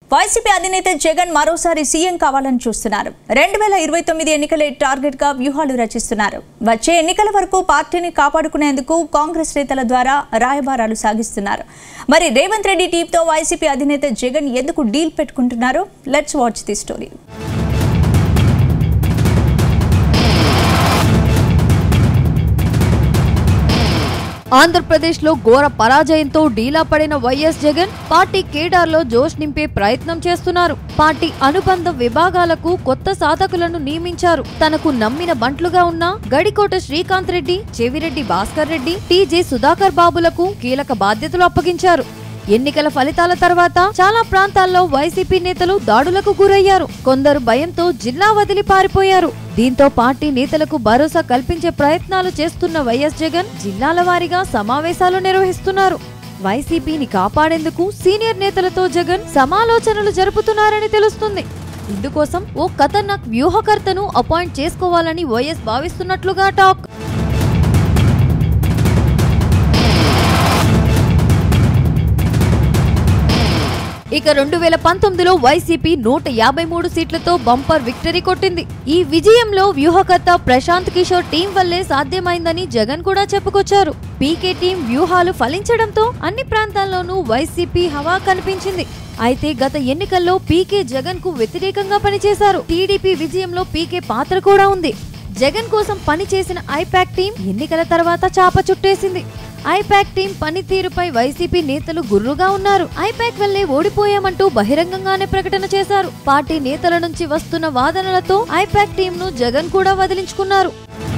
YCP అధినేత జగన్ మరోసారి CM కావాలని చూస్తున్నారు రెండు వేల ఇరవై తొమ్మిది ఎన్నికలే టార్గెట్ గా వ్యూహాలు రచిస్తున్నారు వచ్చే ఎన్నికల వరకు పార్టీని కాపాడుకునేందుకు కాంగ్రెస్ నేతల ద్వారా రాయబారాలు సాగిస్తున్నారు మరి రేవంత్ రెడ్డి టీంతో వైసీపీ అధినేత జగన్ ఎందుకు డీల్ పెట్టుకుంటున్నారు let's watch the story Andhra Pradesh లో ఘోర పరాజయంతో డీలా పడిన వైఎస్ జగన్ పార్టీ కేడార్లో జోష్ నింపే ప్రయత్నం చేస్తున్నారు పార్టీ అనుబంధ విభాగాలకు కొత్త సాధకులను నియమించారు తనకు నమ్మిన బంట్లుగా ఉన్న గడికోట శ్రీకాంత్ రెడ్డి చెవిరెడ్డి భాస్కర్ రెడ్డి టీజే సుధాకర్ బాబులకు కీలక బాధ్యతలు అప్పగించారు ఎన్నికల ఫలితాల తర్వాత చాలా ప్రాంతాల్లో వైసీపీ నేతలు దాడులకు గురయ్యారు కొందరు భయంతో జిల్లా వదిలి పారిపోయారు దీంతో పార్టీ నేతలకు భరోసా కల్పించే ప్రయత్నాలు చేస్తున్న వైఎస్ జగన్ జిల్లాల వారీగా సమావేశాలు నిర్వహిస్తున్నారు వైసీపీని కాపాడేందుకు సీనియర్ నేతలతో జగన్ సమాలోచనలు జరుపుతున్నారని తెలుస్తుంది ఇందుకోసం ఓ ఖతర్నాక్ వ్యూహకర్తను అపాయింట్ చేసుకోవాలని వైఎస్ భావిస్తున్నట్లుగా టాక్ ఇక రెండు వేల పంతొమ్మిదిలో వైసీపీ నూట యాభై మూడు సీట్లతో బంపర్ విక్టరీ కొట్టింది ఈ విజయంలో వ్యూహకర్త ప్రశాంత్ కిషోర్ టీం వల్లే సాధ్యమైందని జగన్ కూడా చెప్పుకొచ్చారు పీకే టీం వ్యూహాలు ఫలించడంతో అన్ని ప్రాంతాల్లోనూ వైసీపీ హవా కనిపించింది అయితే గత ఎన్నికల్లో పీకే జగన్ కు వ్యతిరేకంగా పనిచేశారు టీడీపీ విజయంలో పీకే పాత్ర కూడా ఉంది జగన్ కోసం పనిచేసిన ఐపాక్ టీం ఎన్నికల తర్వాత చాప చుట్టేసింది ఐపాక్ టీం పనితీరుపై వైసీపీ నేతలు గుర్రుగా ఉన్నారు ఐపాక్ వల్లే ఓడిపోయామంటూ బహిరంగంగానే ప్రకటన చేశారు పార్టీ నేతల నుంచి వస్తున్న వాదనలతో ఐపాక్ టీం ను జగన్ కూడా వదిలించుకున్నారు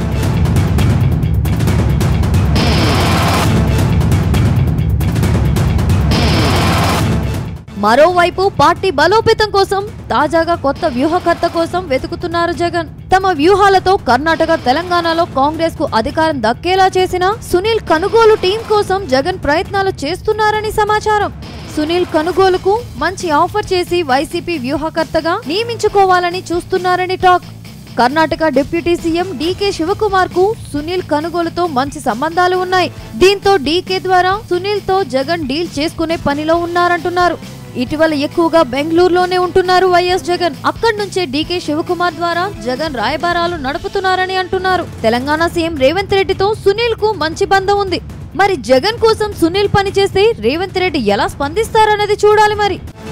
మరోవైపు పార్టీ బలోపేతం కోసం తాజాగా కొత్త వ్యూహకర్త కోసం వెతుకుతున్నారు జగన్ తమ వ్యూహాలతో కర్ణాటక తెలంగాణలో కాంగ్రెస్ కు అధికారం దక్కేలా చేసిన సునీల్ కనుగోలు టీం కోసం జగన్ ప్రయత్నాలు చేస్తున్నారని సమాచారం సునీల్ కనుగోలుకు మంచి ఆఫర్ చేసి వైసీపీ వ్యూహకర్తగా నియమించుకోవాలని చూస్తున్నారని talk Karnataka deputy CM DK Shivakumar కు సునీల్ కనుగోలుతో మంచి సంబంధాలు ఉన్నాయి దీంతో డీకే ద్వారా సునీల్ తో జగన్ డీల్ చేసుకునే పనిలో ఉన్నారంటున్నారు ఇటీవల ఎక్కువగా బెంగళూరులోనే ఉంటున్నారు వైఎస్ జగన్ అక్కడి నుంచే డీకే శివకుమార్ ద్వారా జగన్ రాయబారాలు నడుపుతున్నారని అంటున్నారు తెలంగాణ సీఎం రేవంత్ రెడ్డితో సునీల్ కు మంచి బంధం ఉంది మరి జగన్ కోసం సునీల్ పనిచేస్తే రేవంత్ రెడ్డి ఎలా స్పందిస్తారన్నది చూడాలి మరి